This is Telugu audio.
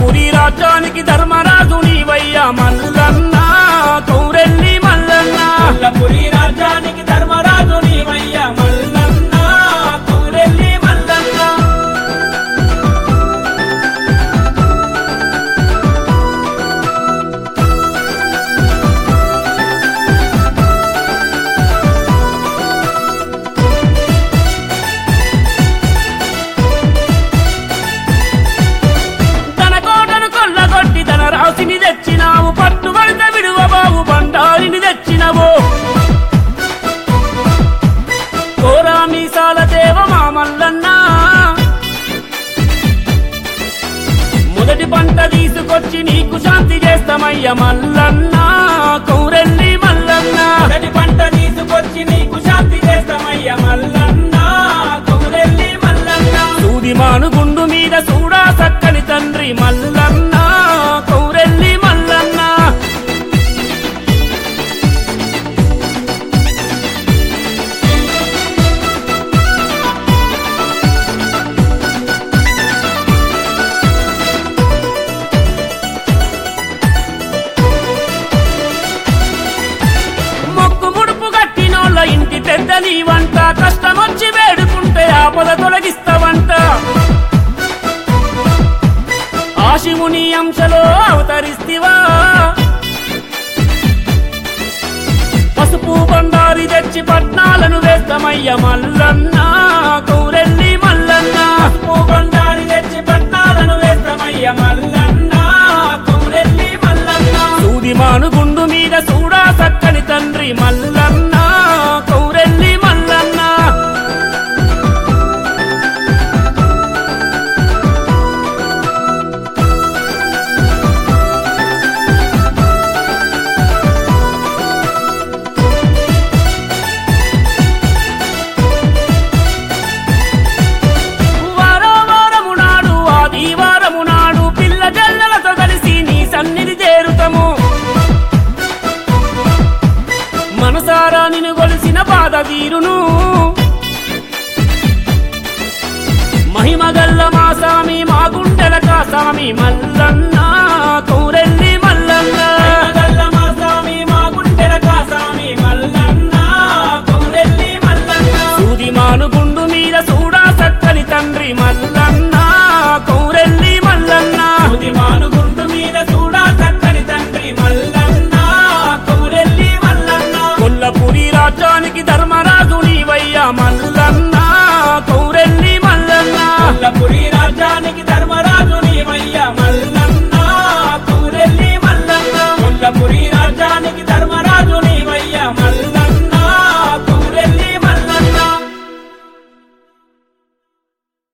మల్లపురి రాజ్యానికి ధర్మరాజు నీవయ్యా మల్లన్న కౌరెల్లి మల్లన్న మల్లపురి రాజ్యానికి ధర్మరాజు నీవయ్య మల్లన్న కౌరెల్లి మల్లన్న తన కోటను కొల్లగొట్టి తన రాశిని తెచ్చినావు పట్టుబడిత విడువబావు బండారిని తెచ్చినవు కోరా మీసాల దేవ మా మల్లన్న మొదటి పంట తీసుకొచ్చి నీకు శాంతి చేస్తామయ్య మల్లన్న కౌరెల్లి మల్లన్న మొదటి పంట తీసుకొచ్చి నీకు శాంతి చేస్తామయ్య మల్లన్న కౌరెల్లి మల్లన్న సూది మానుగుండు మీద చూడా చక్కని తండ్రి మల్లన్న కౌరెల్లి మల్లన్న మొక్కు ముడుపు కట్టినోళ్ళ ఇంటి పెద్ద నీవంట కష్టమొచ్చి వేడుకుంటే ఆపద తొలగిస్తావంట ఆ శివుని అంశలో అవతరిస్తివా పసుపు బండారి తెచ్చి పట్నాలను వేస్తామయ్య మల్లన్న కౌరెల్లి మల్లన్న పసుపు బండారి తెచ్చి పట్నాలను వేస్తామయ్య మల్లన్న కౌరెల్లి మల్లన్న సూది మానుగుండు మీద చూడా చక్కని తండ్రి మల్లన్న కౌరెల్లి మల్లన్న వారో వారము నాడు ఆదివారము నాడు పిల్ల జల్లలతో కలిసి నీ సన్నిధి చేరుతము మనసారా నిన్ను గొలిసిన బాధ తీరును మహిమగల్ల మా సామి మా గుండెల కాసామి మల్లన్న కౌరెల్లి మల్లన్న మల్లన్న మా స్వామి మా గుండెల కాసామి మల్లన్న కౌరెల్లి మల్లన్న సూది మానుగుండు మీద చూడ